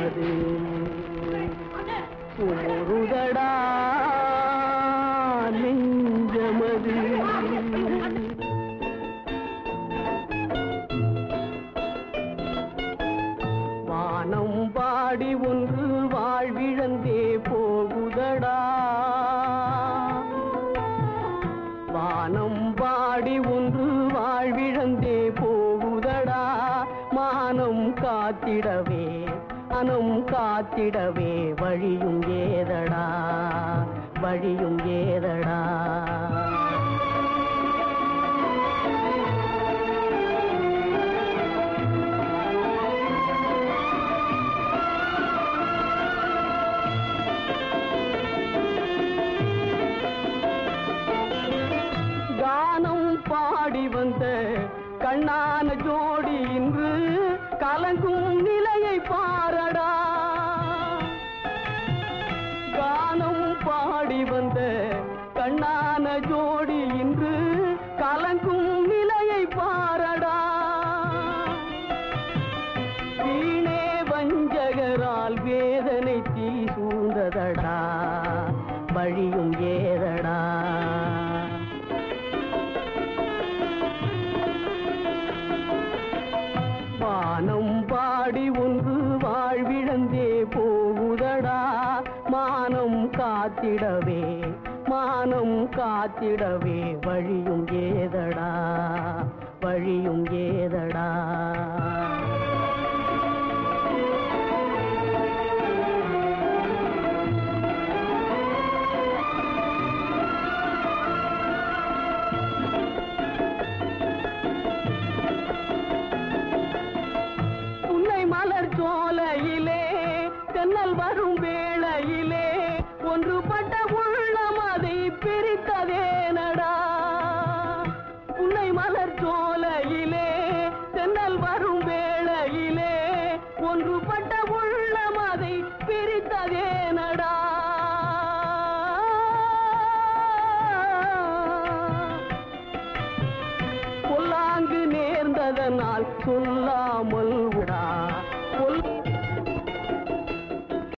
நெஞ்சமது ஊருதடா நெஞ்சமது வானம் பாடி ஒன்று வாழ்விழந்தே போகுதடா வானம் பாடி ஒன்று வாழ்விழந்தே போகுதடா மானம் காத்திடவே அனம் காத்திடவே வழியும் ஏதடா வழியும் ஏதடா கானம் பாடி வந்த கண்ணான ஜோடி இன்று கலங்கும் நிலையை பாரடா கானம் பாடி வந்த கண்ணான ஜோடி இன்று கலங்கும் நிலையை பாரடா வீணே வஞ்சகரால் வேதனை தீ சூழ்ந்ததடா வழியும் ஏதடா வானம் பாடி ஒன்று வாழ்விழந்தே போகுதடா மானம் காத்திடவே மானம் காத்திடவே வழியும் ஏதடா வழியும் ஏதடா புன்னை மலர் சோலையிலே தென்னல் வரும் வேளையிலே ஒன்றுபட்ட உள்ளம் அதை பிரித்ததேனடா புன்னை மலர் சோலையிலே தென்னல் வரும் வேளையிலே ஒன்றுபட்ட உள்ளம் அதை பிரித்ததேனடா பொல்லாங்கு நேர்ந்ததனால் சொல்லாமல் விடா பொல்